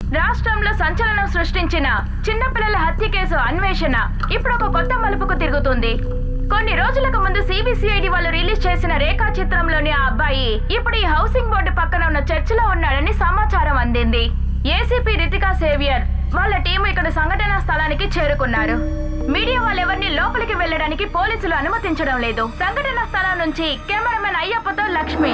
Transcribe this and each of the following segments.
రాష్ట్రంలో సంచలనం సృష్టించిన చిన్నపిల్లల హత్య కేసు అన్వేషణ ఇప్పుడు ఒక కొత్త మలుపుకు తిరుగుతుంది కొన్ని రోజులకు ముందు సిబిసిఐడి వాళ్ళు రిలీజ్ చేసిన రేఖా చిత్రంలోని ఆ అబ్బాయి ఇప్పుడు ఈ హౌసింగ్ బోర్డు పక్కన ఉన్న చర్చిలో ఉన్నాడని సమాచారం అందింది ఏసీపీ రితికా సేవియర్ వాళ్ళ టీం ఇక్కడ సంఘటనా స్థలానికి చేరుకున్నారు మీడియా వాళ్ళెవరిని లోపలికి వెళ్ళడానికి పోలీసులు అనుమతించడం లేదు సంఘటన స్థలం నుంచి కెమెరామెన్ అయ్యప్పతో లక్ష్మి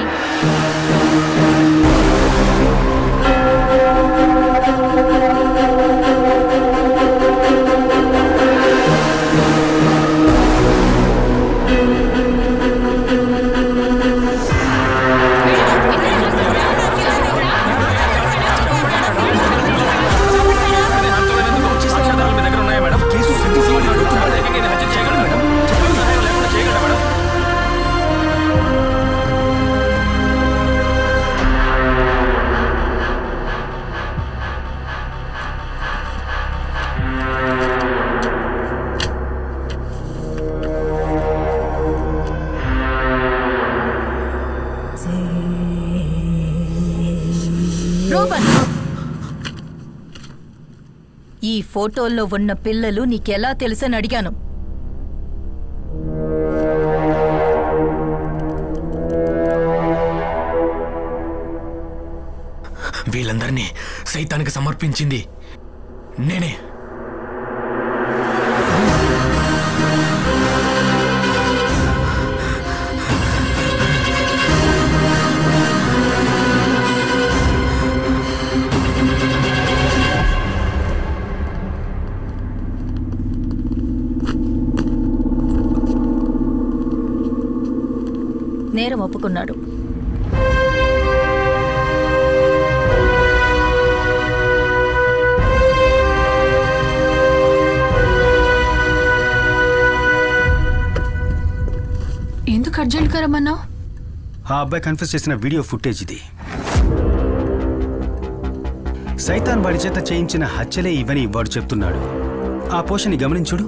రూపన్ ఈ ఫోటోల్లో ఉన్న పిల్లలు నీకెలా తెలుసని అడిగాను వీళ్ళందరినీ సైతానికి సమర్పించింది నేనే నేరం ఒప్పుకున్నాడు ఎందుకు అర్జెంట్గా రమ్మన్నావు ఆ అబ్బాయి కన్ఫ్యూజ్ చేసిన వీడియో ఫుటేజ్ ఇది సైతాన్ వాడి చేత చేయించిన హత్యలే ఇవని వాడు చెప్తున్నాడు ఆ పోషని గమనించుడు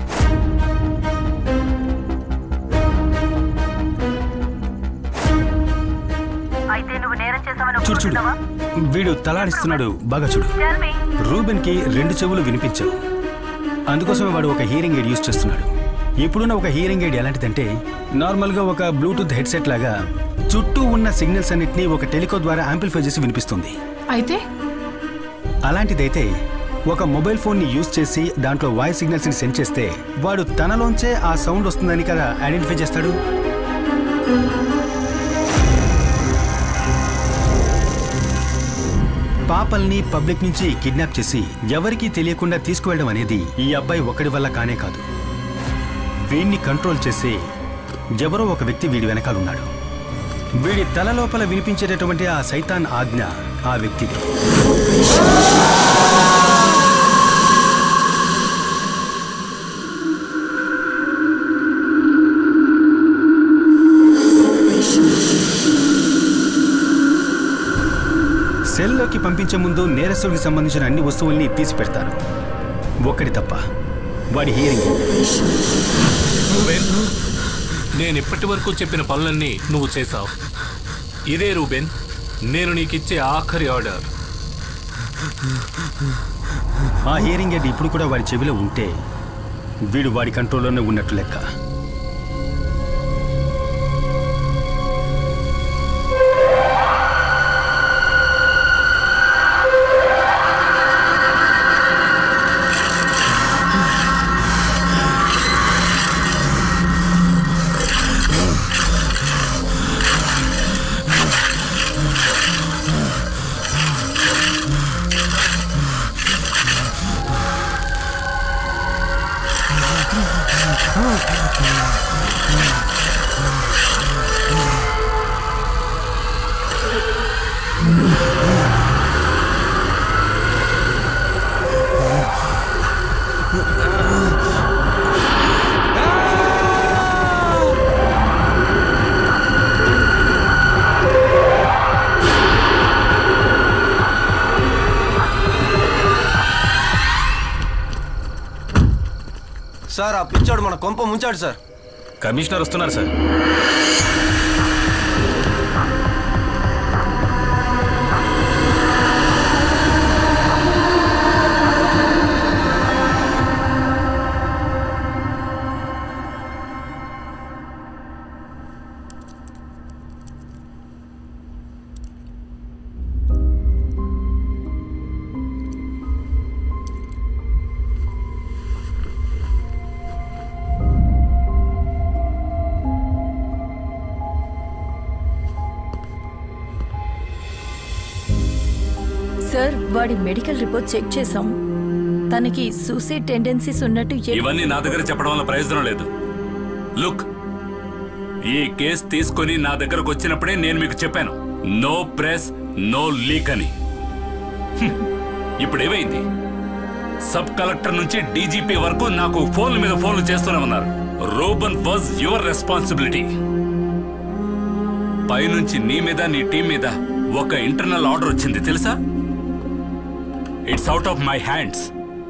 అయితే నువ్వు నేరం చేసావని చూడు చూడు వీడు తలాడిస్తున్నాడు బాగా చూడు రూబెన్ కి రెండు చెవులు వినిపించవు అందుకోసమే వాడు ఒక హియరింగ్ ఎయిడ్ యూజ్ చేస్తున్నాడు ఇప్పుడున్న ఒక హియరింగ్ ఎయిడ్ ఎలాంటిదంటే నార్మల్గా ఒక బ్లూటూత్ హెడ్సెట్ లాగా చుట్టూ ఉన్న సిగ్నల్స్ అన్నిటినీ ఒక టెలికో ద్వారా యాంప్లిఫై చేసి వినిపిస్తుంది అయితే అలాంటిదైతే ఒక మొబైల్ ఫోన్ ని యూజ్ చేసి దాంట్లో వాయిస్ సిగ్నల్స్ ని సెండ్ చేస్తే వాడు తనలోంచే ఆ సౌండ్ వస్తుందని కదా ఐడెంటిఫై చేస్తాడు పాపల్ని పబ్లిక్ నుంచి కిడ్నాప్ చేసి ఎవరికీ తెలియకుండా తీసుకువెళ్ళడం అనేది ఈ అబ్బాయి ఒక్కడి వల్ల కానే కాదు వీడిని కంట్రోల్ చేసి ఎవరో ఒక వ్యక్తి వీడి వెనకాలన్నాడు వీడి తల లోపల వినిపించేటటువంటి ఆ సైతాన్ ఆజ్ఞ ఆ వ్యక్తిది సెల్లోకి పంపించే ముందు నేరస్తుడికి సంబంధించిన అన్ని వస్తువుల్ని తీసి పెడతారు ఒక్కడి తప్ప వాడి హియరింగ్ రూబెన్ నేను ఇప్పటి వరకు చెప్పిన పనులన్నీ నువ్వు చేశావు ఇదే రూబెన్ నేను నీకిచ్చే ఆఖరి ఆర్డర్ ఆ హియరింగ్ ఎయిడ్ ఇప్పుడు కూడా వాడి చెవిలో ఉంటే వీడు వాడి కంట్రోల్లోనే ఉన్నట్టు లెక్క సార్ ఆ పిచ్చోడు మన కొంప ముంచాడు సార్ కమిషనర్ వస్తున్నారు సార్ వాడి మెడికల్ రిపోర్ట్ చెక్ చేసాం తనకి సూసైడ్ టెండెన్సీస్ ఉన్నట్టు ఏ- ఇవన్నీ నా దగ్గర చెప్పడం వల్ల ప్రయోజనం లేదు లుక్ ఈ కేసు తీసుకొని నా దగ్గరకు వచ్చినప్పుడే నేను మీకు చెప్పాను నో ప్రెస్ నో లీక్ అని హ్మ్. ఇప్పుడు ఏమైంది సబ్ కలెక్టర్ నుంచి డీజీపీ వరకు నాకు ఫోన్ల మీద ఫోన్లు చేస్తూనే ఉన్నారు రోబన్ వాజ్ యువర్ రెస్పాన్సిబిలిటీ పైనుంచి నీ మీద నీ టీం మీద ఒక ఇంటర్నల్ ఆర్డర్ వచ్చింది తెలుసా it's out of my hands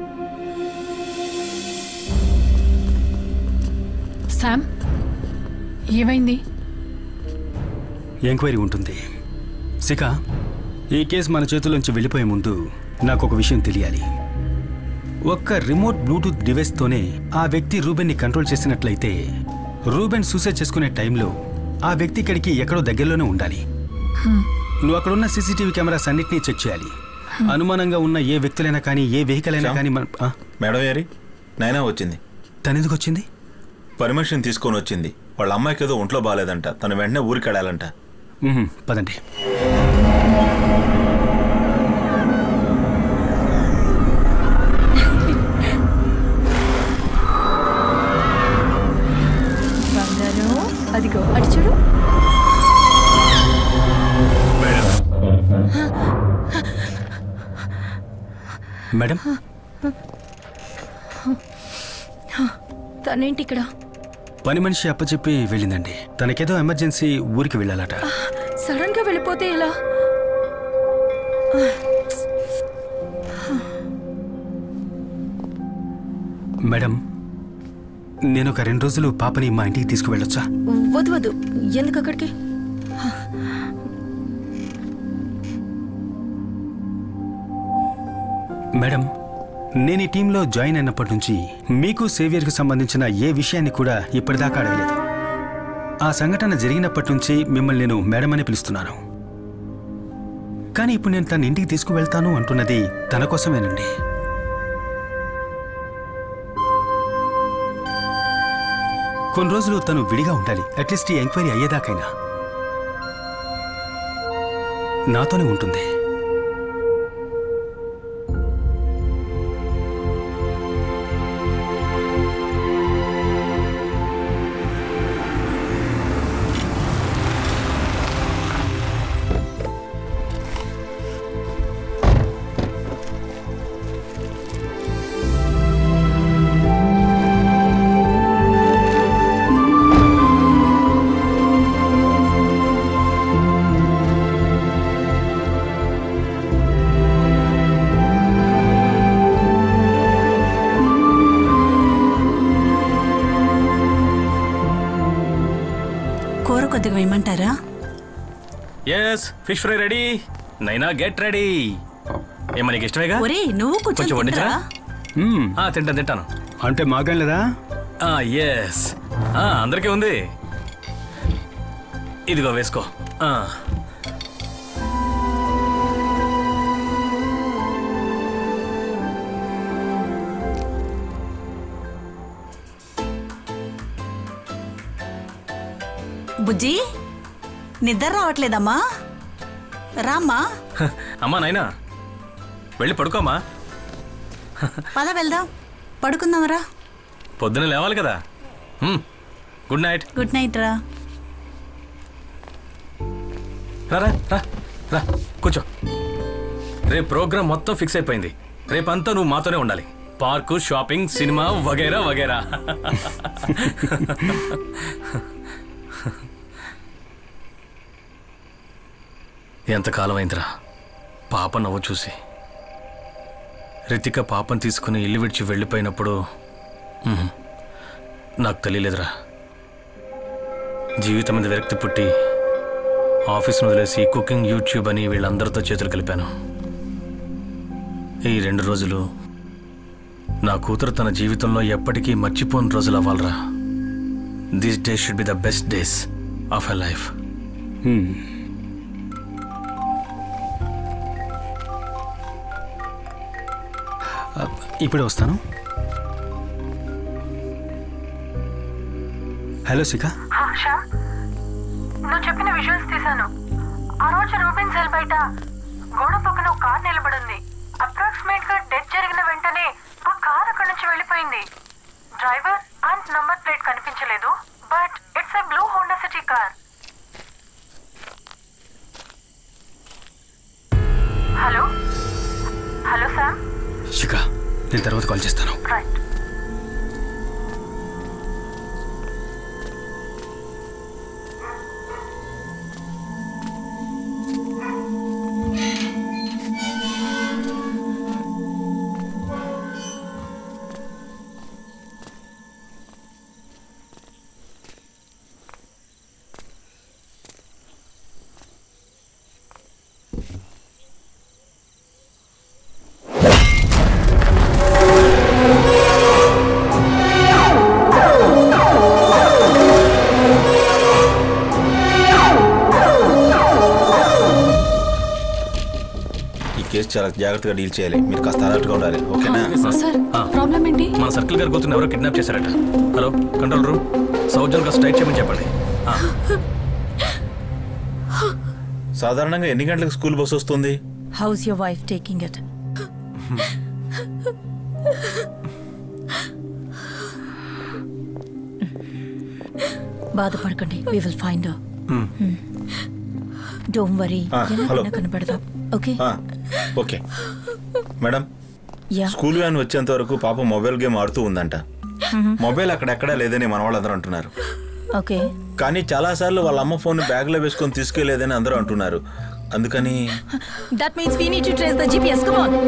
Sam ఏమైంది ఎంక్వైరీ ఉంటుంది శిఖ ఈ కేసు మన చేతుల్లోంచి వెళ్ళిపోయే ముందు నాకు ఒక విషయం తెలియాలి ఒక్క రిమోట్ బ్లూటూత్ డివైస్తోనే ఆ వ్యక్తి రూబెన్ని కంట్రోల్ చేసినట్లయితే రూబెన్ సూసైడ్ చేసుకునే టైంలో ఆ వ్యక్తి ఇక్కడికి ఎక్కడో దగ్గరలోనే ఉండాలి నువ్వు అక్కడున్న సీసీటీవీ కెమెరాస్ అన్నిటినీ చెక్ చేయాలి అనుమానంగా ఉన్న ఏ వ్యక్తులైనా కానీ ఏ వెహికల్ అయినా కానీ మన ఆ, మేడం గారి నైనా వచ్చింది తనెందుకు వచ్చింది పర్మిషన్ తీసుకొని వచ్చింది వాళ్ళ అమ్మాయికి ఏదో ఒంట్లో బాగాలేదంట తను వెంటనే ఊరికి వెళ్ళాలంట మ్మ్, పదండి బంగారం అదిగో అటు చూడు మేడం తనేంటి ఇక్కడ పని మనిషి అప్పచెప్పి వెళ్ళిందండి తనకేదో ఎమర్జెన్సీ ఊరికి వెళ్ళాలట సడన్ గా వెళ్ళిపోతే ఎలా మేడం నేను ఒక రెండు రోజులు పాపని మా ఇంటికి తీసుకువెళ్ళొచ్చా వద్దు వద్దు ఎందుకు అక్కడికి మేడం నేను ఈ టీంలో జాయిన్ అయినప్పటి నుంచి మీకు సేవియర్కి సంబంధించిన ఏ విషయాన్ని కూడా ఇప్పటిదాకా అడగలేదు ఆ సంఘటన జరిగినప్పటి నుంచి మిమ్మల్ని నేను మేడం అని పిలుస్తున్నాను కానీ ఇప్పుడు నేను తన ఇంటికి తీసుకువెళ్తాను అంటున్నది తన కోసమేనండి కొన్ని రోజులు తను విడిగా ఉండాలి అట్లీస్ట్ ఈ ఎంక్వైరీ అయ్యేదాకైనా నాతోనే ఉంటుంది కూర కొద్దిగా వేయమంటారా yes fish fry ready Naina get ready ఏమో నీకు ఇష్టమేగా ఒరే నువ్వు కొంచెం కూర్చొని వడ్డించరా? తింటరా మ్మ్. ఆ, తింటాను తింటాను అంటే మాకేం లేదా ఎస్ అందరికీ ఉంది ఇదిగో వేసుకో ఆ, బుజ్జి నిద్ర రావట్లేదమ్మా రామ్మా హ, అమ్మా నాయనా వెళ్ళి పడుకోమా పద వెళ్దాం పడుకుందాంరా పొద్దున లేవాలి కదా హ్మ్, గుడ్ నైట్ గుడ్ నైట్ రా రా రా రా రా కూర్చో రేపు ప్రోగ్రామ్ మొత్తం ఫిక్స్ అయిపోయింది రేపంతా నువ్వు మాతోనే ఉండాలి పార్కు షాపింగ్ సినిమా వగైరా వగైరా ఎంతకాలం అయిందిరా పాప నవ్వు చూసి రితిక పాపను తీసుకుని ఇల్లు విడిచి వెళ్ళిపోయినప్పుడు ఉహు, నాకు తెలియలేదురా జీవితం మీద విరక్తి పుట్టి ఆఫీస్ను వదిలేసి కుకింగ్ యూట్యూబ్ అని వీళ్ళందరితో చేతులు కలిపాను ఈ రెండు రోజులు నా కూతురు తన జీవితంలో ఎప్పటికీ మర్చిపోని రోజులు అవ్వాలరా this day should be the best days of a life hmm. ఆ, ఇప్పుడే వస్తాను హలో శిఖ శ్యామ్ నువ్వు చెప్పిన విజువల్స్ తీశాను ఆ రోజు రూబిన్ సెల్ బయట గోడ పక్కన ఒక కార్ నిలబడింది శిఖ నేను తర్వాత కాల్ చేస్తాను ఈ కేసు చాలా జాగ్రత్తగా డీల్ చేయాలి మీరు కాస్త అలర్ట్గా ఉండాలి ఓకేనా సార్ ఆ. ప్రాబ్లం ఏంటి మన సర్కిల్ గారి కూతురు ఎవరో కిడ్నాప్ చేశారట హలో కంట్రోల్ రూమ్ సౌజన్ గా స్ట్రైట్ చేయమని చెప్పండి ఆ, సాధారణంగా ఎన్ని గంటలకు స్కూల్ బస్ వస్తుంది how's your wife taking it బాధపడకండి we will find don't worry Ah, hello. ఎలాగైనా కనపడదాం ఓకే ఆ, okay madam yeah school van వచ్చేంత వరకు పాప మొబైల్ గేమ్ ఆడుతూ ఉందంట మొబైల్ అక్కడెక్కడా లేదని మన వాళ్ళందరూ అంటున్నారు ఓకే కానీ చాలా సార్లు వాళ్ళ అమ్మ ఫోన్ బ్యాగ్ లో వేసుకొని తీసుకెళ్లేదని అందరూ అంటున్నారు అందుకని that means we need to trace the GPS come on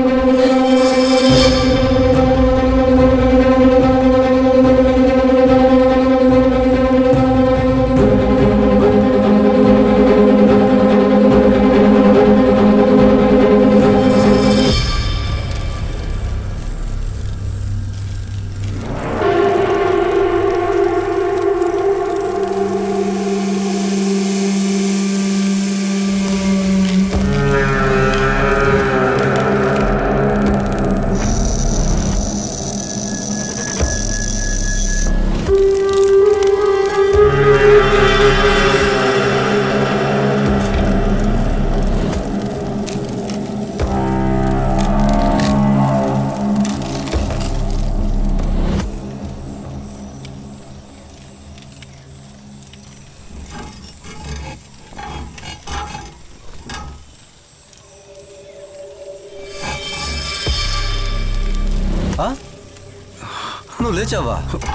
ఆ? నువ్వు లేచావా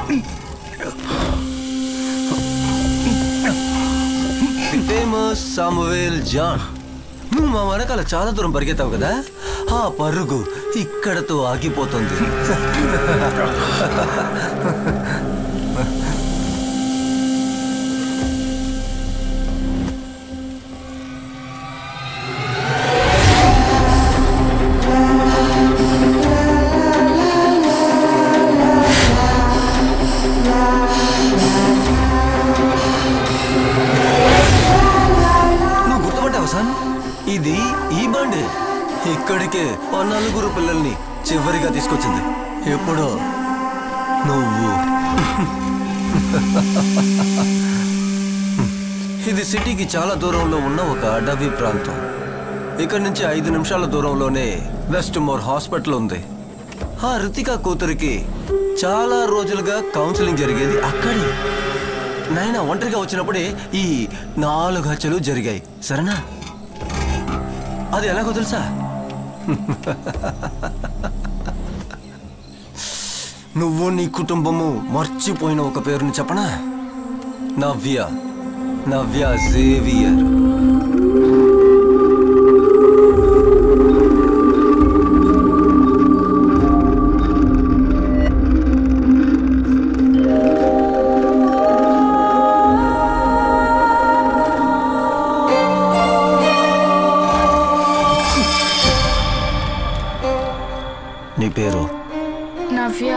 ఫేమస్ సామువేల్ జాన్ నువ్వు మా వెనకాల చాలా దూరం పరిగెత్తావు కదా ఆ పరుగు ఇక్కడతో ఆగిపోతుంది నువ్వు గుర్తుపట్టావు సార్ ఇది ఈ బండి ఇక్కడికే ఆ నలుగురు పిల్లల్ని చివరిగా తీసుకొచ్చింది ఎప్పుడో నువ్వు ఇది సిటీకి చాలా దూరంలో ఉన్న ఒక అడవి ప్రాంతం ఇక్కడ నుంచి ఐదు నిమిషాల దూరంలోనే వెస్ట్ మోర్ హాస్పిటల్ ఉంది ఆ రితికా కూతురికి చాలా రోజులుగా కౌన్సిలింగ్ జరిగేది అక్కడే నాయన ఒంటరిగా వచ్చినప్పుడే ఈ నాలుగు హత్యలు జరిగాయి సరేనా అది ఎలాగో తెలుసా నువ్వు నీ కుటుంబము మర్చిపోయిన ఒక పేరుని చెప్పనా నవ్య నవ్య జేవియర్ నీ పేరు నవ్య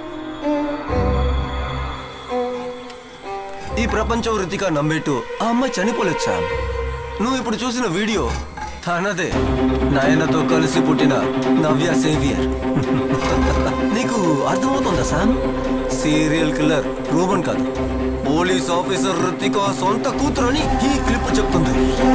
ఈ ప్రపంచం రీతిగా నమ్మేట్టు ఆ అమ్మాయి చనిపోలేదు సామ్ నువ్వు ఇప్పుడు చూసిన వీడియో తనదే నాయనతో కలిసి పుట్టిన నవ్య సేవియర్ నీకు అర్థమవుతుందా సామ్ సీరియల్ కిల్లర్ రూబన్ కాదు పోలీస్ ఆఫీసర్ రుతిక సొంత కూతురు అని ఈ క్లిప్ చెప్తుంది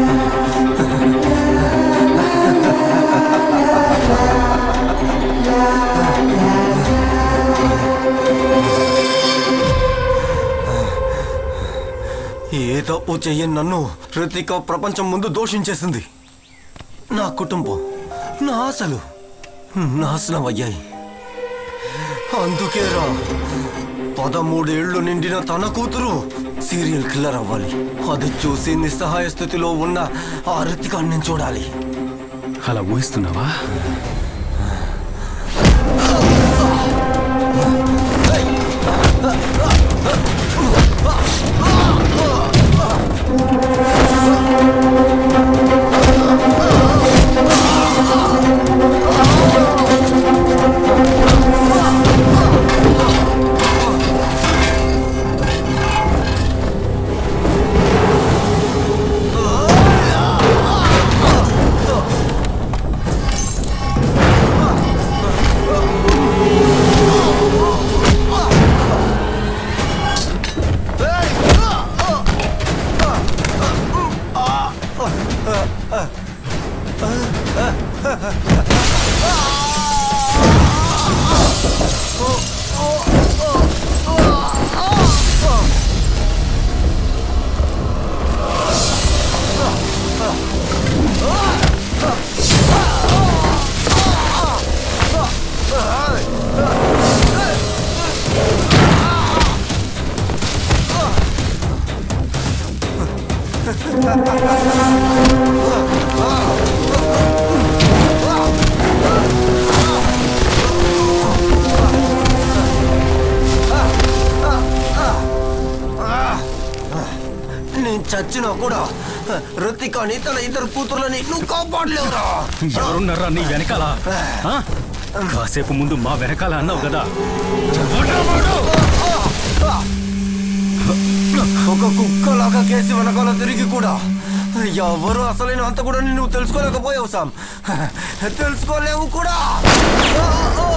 ఏ తప్పు చెయ్యని నన్ను రితిక ప్రపంచం ముందు దోషించేసింది నా కుటుంబం నా ఆశలు నాశనం అయ్యాయి అందుకేరా పదమూడేళ్లు నిండిన తన కూతురు సీరియల్ కిల్లర్ అవ్వాలి అది చూసి నిస్సహాయ స్థితిలో ఉన్న ఆ రితికాన్ని నేను చూడాలి అలా ఊహిస్తున్నావా నేను చచ్చినా కూడా రితికాని తన ఇద్దరు కూతుర్లని నువ్వు కాపాడలేవురా ఎవరున్నారా నీ వెనకాల ఆ? కాసేపు ముందు మా వెనకాల అన్నావు కదా ఒక కుక్కలాగా కేసి వెనకాల తిరిగి కూడా ఎవరు అసలైన అంత కూడా నువ్వు తెలుసుకోలేకపోయావు సామ్ తెలుసుకోలేవు కూడా